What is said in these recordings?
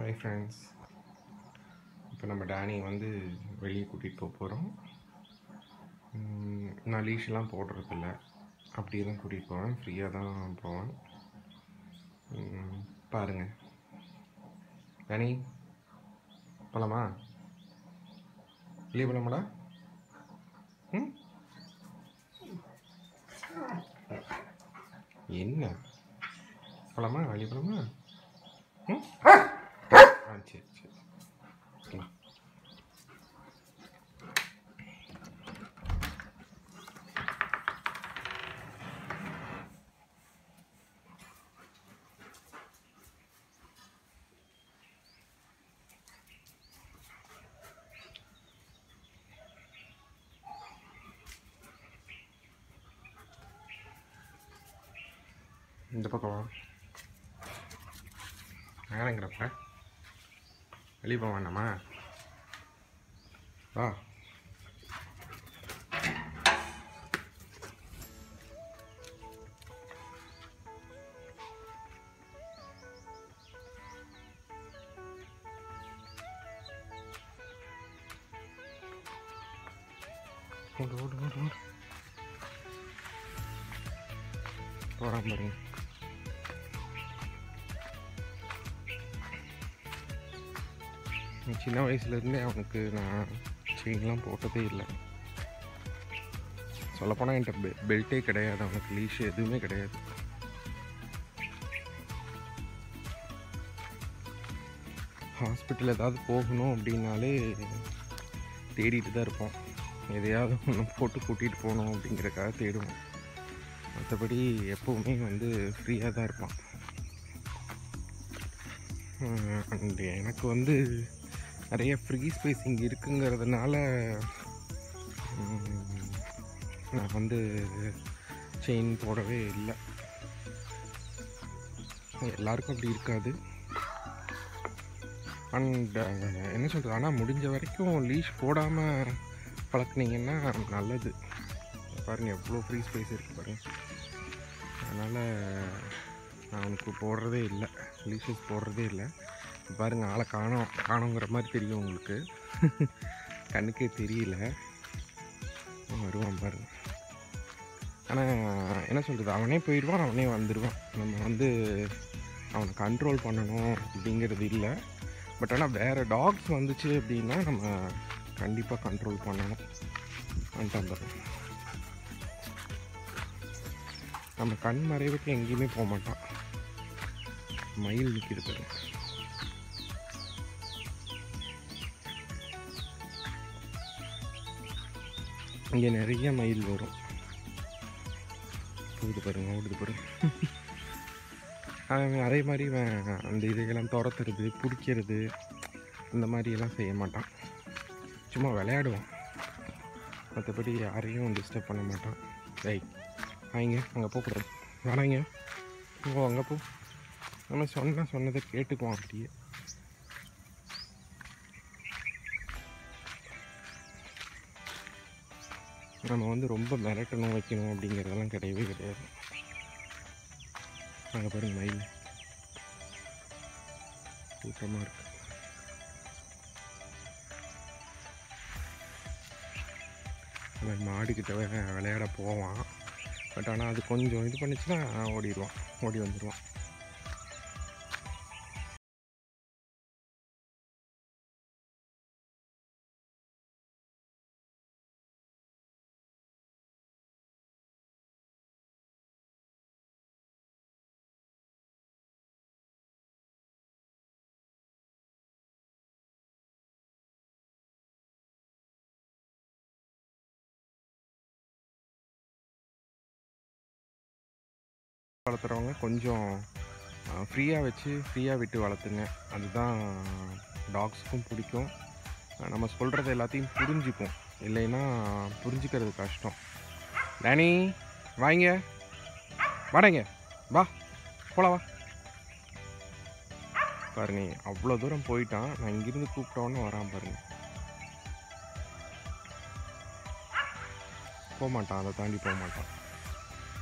Hi friends இப்போ நம்ம Danny வந்து வெளியே கூட்டிகிட்டு போக போகிறோம் நான் லீஷ்லாம் போடுறதில்ல அப்படியே தான் கூட்டிகிட்டு போவேன் ஃப்ரீயாக தான் போவேன் ம், பாருங்க டேனி போகலாமா வெளியே போகலாமாடா ம் என்ன போகலாமா வெளியே போகலாமா ம் ஆ சரி சரி வா. இந்த பக்கம் வா வேணாங்கிறப்ப வெளியே போக வேண்டாமா வா ஓடு ஓடு ஓடு ஓடு போகிறான் பாருங்க சின்ன வயசுலேருந்தே அவனுக்கு நான் செயின்லாம் போட்டதே இல்லை சொல்லப்போனால் என்கிட்ட பெ பெல்ட்டே கிடையாது அவனுக்கு லீஷ் எதுவுமே கிடையாது ஹாஸ்பிட்டல் ஏதாவது போகணும் அப்படின்னாலே தேடிட்டு தான் இருப்போம் எதையாவது ஒன்று போட்டு கூட்டிகிட்டு போகணும் அப்படிங்கிறக்காக தேடுவோம் மற்றபடி எப்போவுமே வந்து ஃப்ரீயாக தான் இருப்பான் அண்ட் எனக்கு வந்து நிறைய ஃப்ரீ ஸ்பேஸ் இங்கே இருக்குங்கிறதுனால ம், நான் வந்து செயின் போடவே இல்லை எல்லாருக்கும் அப்படி இருக்காது அண்ட் என்ன சொல்கிறது ஆனால் முடிஞ்ச வரைக்கும் லீஷ் போடாமல் பழக்குனீங்கன்னா நல்லது பாருங்கள் எவ்வளோ ஃப்ரீ ஸ்பேஸ் இருக்குது பாருங்கள் அதனால் நான் அவனுக்கு போடுறதே இல்லை லீஷஸ் போடுறதே இல்லை பாருங்கள் ஆளை காணோம் காணோங்கிற மாதிரி தெரியும் உங்களுக்கு கண்ணுக்கே தெரியல அவன் வருவான் பாருங்க ஆனால் என்ன சொல்கிறது அவனே போயிடுவான் அவனே வந்துடுவான் நம்ம வந்து அவனை கண்ட்ரோல் பண்ணணும் அப்படிங்கிறது இல்லை பட் ஆனால் வேறு டாக்ஸ் வந்துச்சு அப்படின்னா நம்ம கண்டிப்பாக கண்ட்ரோல் பண்ணணும் வந்துட்டான் பாருங்க நம்ம கண் மறைவுக்கு எங்கேயுமே போக மாட்டான் மயில் நிற்கிது பாருங்க இங்கே நிறைய மயில் வரும் ஓடுது பாருங்க ஓடுது பாருங்க அவன் அதே மாதிரி இவன் அந்த இதையெல்லாம் துரத்துறது பிடிக்கிறது இந்த மாதிரியெல்லாம் செய்ய மாட்டான் சும்மா விளையாடுவான் மற்றபடி யாரையும் டிஸ்டர்ப் பண்ண மாட்டான் ரை வாங்க அங்கே போகக்கூடாது வேணாங்க ஓ அங்கே போ நம்ம சொன்ன சொன்னதை கேட்டுக்குவான் அப்படியே நம்ம வந்து ரொம்ப மிரட்டணும் வைக்கணும் அப்படிங்கிறதெல்லாம் கிடையவே கிடையாது அங்கே பாருங்க மயில் கூட்டமாக இருக்கு அவன் மாடுக்கிட்ட வே- விளையாட போவான் பட் ஆனால் அது கொஞ்சம் இது பண்ணுச்சுன்னா ஓடிடுவான் ஓடி வந்துடுவான் வளர்த்துறவங்க கொஞ்சம் ஃப்ரீயாக வச்சு ஃப்ரீயாக விட்டு வளர்த்துங்க அதுதான் டாக்ஸுக்கும் பிடிக்கும் அஹ் நம்ம சொல்கிறது எல்லாத்தையும் புரிஞ்சுக்கும் இல்லைன்னா புரிஞ்சுக்கிறது கஷ்டம் டேனி வாங்க வாடங்க வா போலாம் வா பாருங்க அவ்வளோ தூரம் போயிட்டான் நான் இங்கிருந்து கூப்பிட்டோன்னு வரான் பாருங்க போக மாட்டான் அதை தாண்டி போக மாட்டான்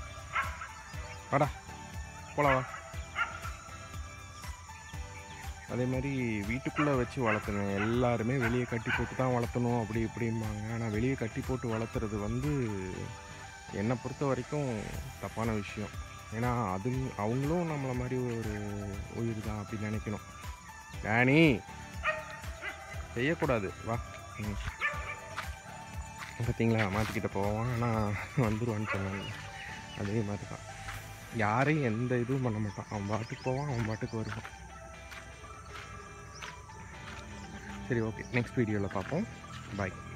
வாடா போலாம் வா அதே மாதிரி வீட்டுக்குள்ளே வச்சு வளர்த்துங்க எல்லாருமே வெளியே கட்டி போட்டு தான் வளர்த்தணும் அப்படி இப்படிம்பாங்க ஆனால் வெளியே கட்டி போட்டு வளர்த்துறது வந்து என்னை பொறுத்த வரைக்கும் தப்பான விஷயம் ஏன்னா அது அவங்களும் நம்மளை மாதிரி ஒரு உயிர் தான் அப்படின்னு நினைக்கணும் டேனி செய்யக்கூடாது வா ம் பார்த்தீங்களா மாற்றிக்கிட்ட போவான் ஆனால் வந்துடுவான்னு சொன்னாங்க அதே மாதிரி தான் யாரையும் எந்த இதுவும் பண்ண மாட்டான் அவன் பாட்டுக்கு போவான் அவன் பாட்டுக்கு வருவான் சரி ஓகே நெக்ஸ்ட் வீடியோவில் பார்ப்போம் பாய்